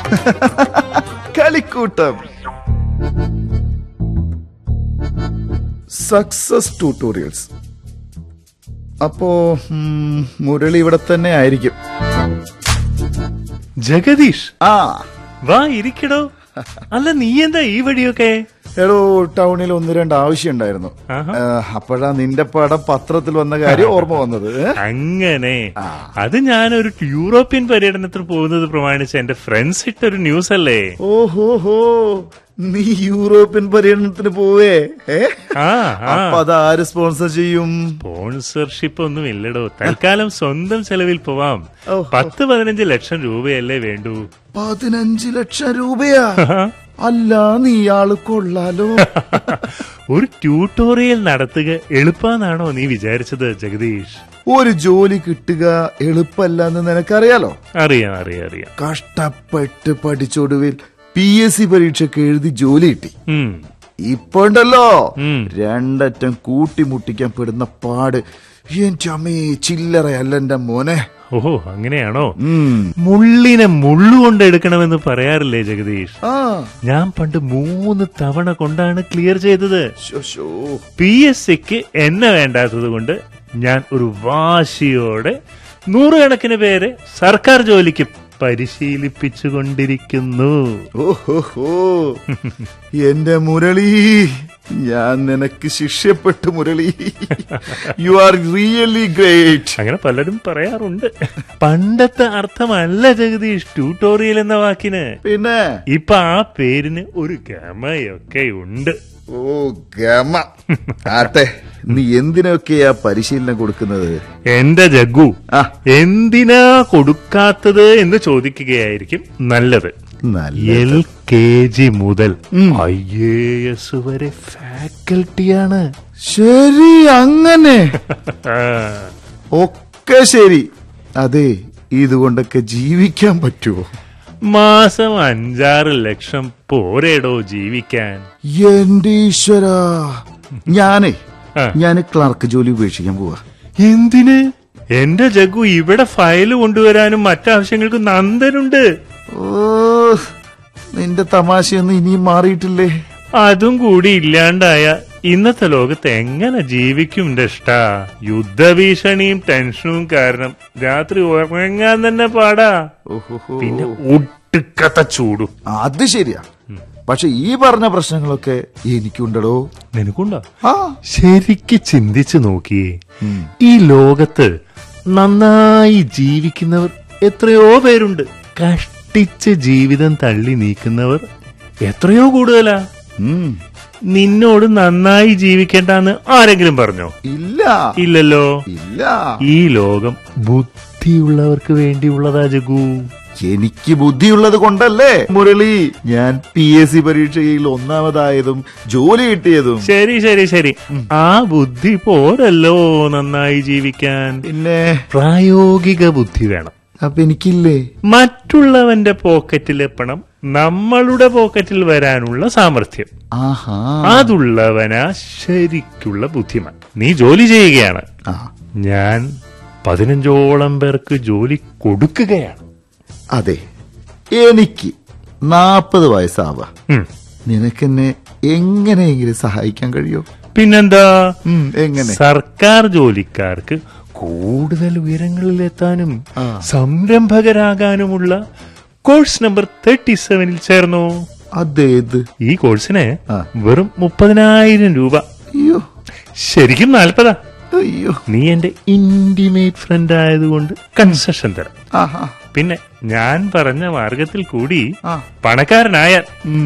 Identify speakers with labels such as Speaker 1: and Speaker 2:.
Speaker 1: കളിക്കൂട്ടം success tutorials അപ്പോ ഉം, മുരളി ഇവിടെ തന്നെ ആയിരിക്കും
Speaker 2: ജഗദീഷ്
Speaker 1: ആ
Speaker 2: വാ ഇരിക്കടോ അല്ല നീ എന്താ ഈ വഴിയൊക്കെ
Speaker 1: എടോ ടൗണിൽ ഒന്ന് രണ്ട് ആവശ്യം ഉണ്ടായിരുന്നു
Speaker 2: ആഹാ.
Speaker 1: അപ്പോഴാ നിന്റെ പടം പത്രത്തിൽ വന്ന കാര്യം ഓർമ്മ വന്നത് ഏ?
Speaker 2: അങ്ങനെ അത് ഞാനൊരു യൂറോപ്യൻ പര്യടനത്തിന് പോകുന്നത് പ്രമാണിച്ച് എന്റെ ഫ്രണ്ട്സ് ഇട്ടൊരു ന്യൂസ് അല്ലേ
Speaker 1: ഓഹോ ഹോ നീ യൂറോപ്യൻ പര്യടനത്തിന് പോവേ ഏ
Speaker 2: ആ ആ
Speaker 1: അപ്പൊ അത് ആര് സ്പോൺസർ ചെയ്യും
Speaker 2: സ്പോൺസർഷിപ്പ് ഒന്നും ഇല്ലടോ തൽക്കാലം സ്വന്തം ചെലവിൽ പോവാം
Speaker 1: ഓഹോ.
Speaker 2: പത്ത് പതിനഞ്ച് ലക്ഷം രൂപയല്ലേ വേണ്ടൂ
Speaker 1: പതിനഞ്ച് ലക്ഷം രൂപയാ അല്ല നീ ആള് കൊള്ളാലോ
Speaker 2: ഒരു ട്യൂട്ടോറിയൽ നടത്തുക എളുപ്പാന്നാണോ നീ വിചാരിച്ചത് ജഗദീഷ്
Speaker 1: ഒരു ജോലി കിട്ടുക എളുപ്പല്ലെന്ന് നിനക്കറിയാലോ
Speaker 2: അറിയാം അറിയാം അറിയാം
Speaker 1: കഷ്ടപ്പെട്ട് പഠിച്ചൊടുവിൽ പി എസ് സി പരീക്ഷയ്ക്ക് എഴുതി ജോലി കിട്ടി
Speaker 2: ഉം.
Speaker 1: ഇപ്പൊ ഉണ്ടല്ലോ
Speaker 2: ഉം.
Speaker 1: രണ്ടറ്റം കൂട്ടിമുട്ടിക്കാൻ പെടുന്ന പാട് എന്റെ അമ്മേ ചില്ലറയല്ല എന്റെ മോനെ
Speaker 2: ഓഹോ അങ്ങനെയാണോ
Speaker 1: ഉം.
Speaker 2: മുള്ളിനെ മുള്ളുകൊണ്ട് എടുക്കണമെന്ന് പറയാറില്ലേ ജഗദീഷ്
Speaker 1: ആ
Speaker 2: ഞാൻ പണ്ട് മൂന്ന് തവണ കൊണ്ടാണ് ക്ലിയർ ചെയ്തത്
Speaker 1: ശോ, ശോ.
Speaker 2: പി എസ് സിക്ക് എന്നെ വേണ്ടാത്തത് കൊണ്ട് ഞാൻ ഒരു വാശിയോടെ നൂറുകണക്കിന് പേരെ സർക്കാർ ജോലിക്ക് പരിശീലിപ്പിച്ചുകൊണ്ടിരിക്കുന്നു
Speaker 1: ഓഹോഹോ എന്റെ മുരളി ഞാൻ നിനക്ക് ശിഷ്യപ്പെട്ടു Murali you are really great
Speaker 2: അങ്ങനെ പലരും പറയാറുണ്ട് പണ്ടത്തെ അർത്ഥമല്ല ജഗദീഷ് ട്യൂട്ടോറിയൽ എന്ന വാക്കിന്
Speaker 1: പിന്നെ
Speaker 2: ഇപ്പൊ ആ പേരിന് ഒരു ഗമയൊക്കെ ഉണ്ട്
Speaker 1: ഓ ഗമ ആട്ടെ നീ എന്തിനൊക്കെയാ പരിശീലനം കൊടുക്കുന്നത്
Speaker 2: എന്റെ ജഗ്ഗു
Speaker 1: ആ
Speaker 2: എന്തിനാ കൊടുക്കാത്തത് എന്ന് ചോദിക്കുകയായിരിക്കും നല്ലത്
Speaker 1: നല്ല
Speaker 2: എൽ കെ ജി മുതൽ ഐ എ എസ് വരെ ഫാക്കൽറ്റിയാണ്
Speaker 1: ശരി അങ്ങനെ ഒക്കെ ശരി അതെ ഇതുകൊണ്ടൊക്കെ ജീവിക്കാൻ പറ്റുമോ
Speaker 2: മാസം അഞ്ചാറ് ലക്ഷം പോരേടോ ജീവിക്കാൻ
Speaker 1: എന്റെ ഈശ്വര ഞാനേ
Speaker 2: ആ.
Speaker 1: ഞാൻ ക്ലർക്ക് ജോലി ഉപേക്ഷിക്കാൻ പോവാ
Speaker 2: എന്തിന് എന്റെ ജഗ്ഗു ഇവിടെ ഫയല് കൊണ്ടുവരാനും മറ്റാവശ്യങ്ങൾക്കും നന്ദനുണ്ട്
Speaker 1: ഓ നിന്റെ തമാശയൊന്നും ഇനിയും മാറിയിട്ടില്ലേ
Speaker 2: അതും കൂടി ഇല്ലാണ്ടായ ഇന്നത്തെ ലോകത്ത് എങ്ങനെ ജീവിക്കും ദഷ്ട യുദ്ധഭീഷണിയും ടെൻഷനും കാരണം രാത്രി ഉറങ്ങാൻ തന്നെ പാടാ
Speaker 1: ഓഹോഹോ.
Speaker 2: പിന്നെ ഒട്ടുക്കത്ത ചൂടും
Speaker 1: അത് ശരിയാ പക്ഷെ ഈ പറഞ്ഞ പ്രശ്നങ്ങളൊക്കെ എനിക്കുണ്ടടോ
Speaker 2: നിനക്കുണ്ടോ
Speaker 1: ആ
Speaker 2: ശരിക്ക് ചിന്തിച്ചു നോക്കിയേ ഈ ലോകത്ത് നന്നായി ജീവിക്കുന്നവർ എത്രയോ പേരുണ്ട് കഷ്ടിച്ച് ജീവിതം തള്ളി നീക്കുന്നവർ എത്രയോ കൂടുതലാ
Speaker 1: ഉം.
Speaker 2: നിന്നോട് നന്നായി ജീവിക്കേണ്ടെന്ന് ആരെങ്കിലും പറഞ്ഞോ
Speaker 1: ഇല്ല
Speaker 2: ഇല്ലല്ലോ
Speaker 1: ഇല്ല
Speaker 2: ഈ ലോകം ബുദ്ധിയുള്ളവർക്ക് വേണ്ടിയുള്ളതാ ജഗു
Speaker 1: എനിക്ക് ബുദ്ധിയുള്ളത് കൊണ്ടല്ലേ മുരളി ഞാൻ പി എസ് സി പരീക്ഷയിൽ ഒന്നാമതായതും ജോലി കിട്ടിയതും
Speaker 2: ശരി ശരി ശരി ആ ബുദ്ധി പോരല്ലോ നന്നായി ജീവിക്കാൻ
Speaker 1: പിന്നെ
Speaker 2: പ്രായോഗിക ബുദ്ധി വേണം
Speaker 1: അപ്പൊ എനിക്കില്ലേ
Speaker 2: മറ്റുള്ളവന്റെ പോക്കറ്റിലെ പണം നമ്മളുടെ പോക്കറ്റിൽ വരാനുള്ള സാമർഥ്യം
Speaker 1: ആഹാ
Speaker 2: അതുള്ളവനാ ശരിക്കുള്ള ബുദ്ധിമാൻ നീ ജോലി ചെയ്യുകയാണ്
Speaker 1: ആ
Speaker 2: ഞാൻ പതിനഞ്ചോളം പേർക്ക് ജോലി കൊടുക്കുകയാണ്
Speaker 1: അതെ എനിക്ക് നാപ്പത് വയസ്സാവാ
Speaker 2: ഉം.
Speaker 1: നിനക്കെന്നെ എങ്ങനെയെങ്കിലും സഹായിക്കാൻ കഴിയോ
Speaker 2: പിന്നെന്താ
Speaker 1: ഉം, എങ്ങനെ
Speaker 2: സർക്കാർ ജോലിക്കാർക്ക് കൂടുതൽ ഉയരങ്ങളിലെത്താനും
Speaker 1: ആ.
Speaker 2: സംരംഭകരാകാനുമുള്ള കോഴ്സ് നമ്പർ തേർട്ടി സെവനിൽ ചേർന്നോ
Speaker 1: അതേത്
Speaker 2: ഈ കോഴ്സിന്
Speaker 1: ആ.
Speaker 2: വെറും മുപ്പതിനായിരം രൂപ
Speaker 1: അയ്യോ
Speaker 2: ശരിക്കും നാൽപ്പതാ
Speaker 1: അയ്യോ
Speaker 2: നീ എന്റെ ഇന്റിമേറ്റ് ഫ്രണ്ട് ആയതുകൊണ്ട് കൺസെഷൻ തരാം
Speaker 1: ആഹാ
Speaker 2: പിന്നെ ഞാൻ പറഞ്ഞ മാർഗത്തിൽ കൂടി
Speaker 1: ആ
Speaker 2: പണക്കാരനായാൽ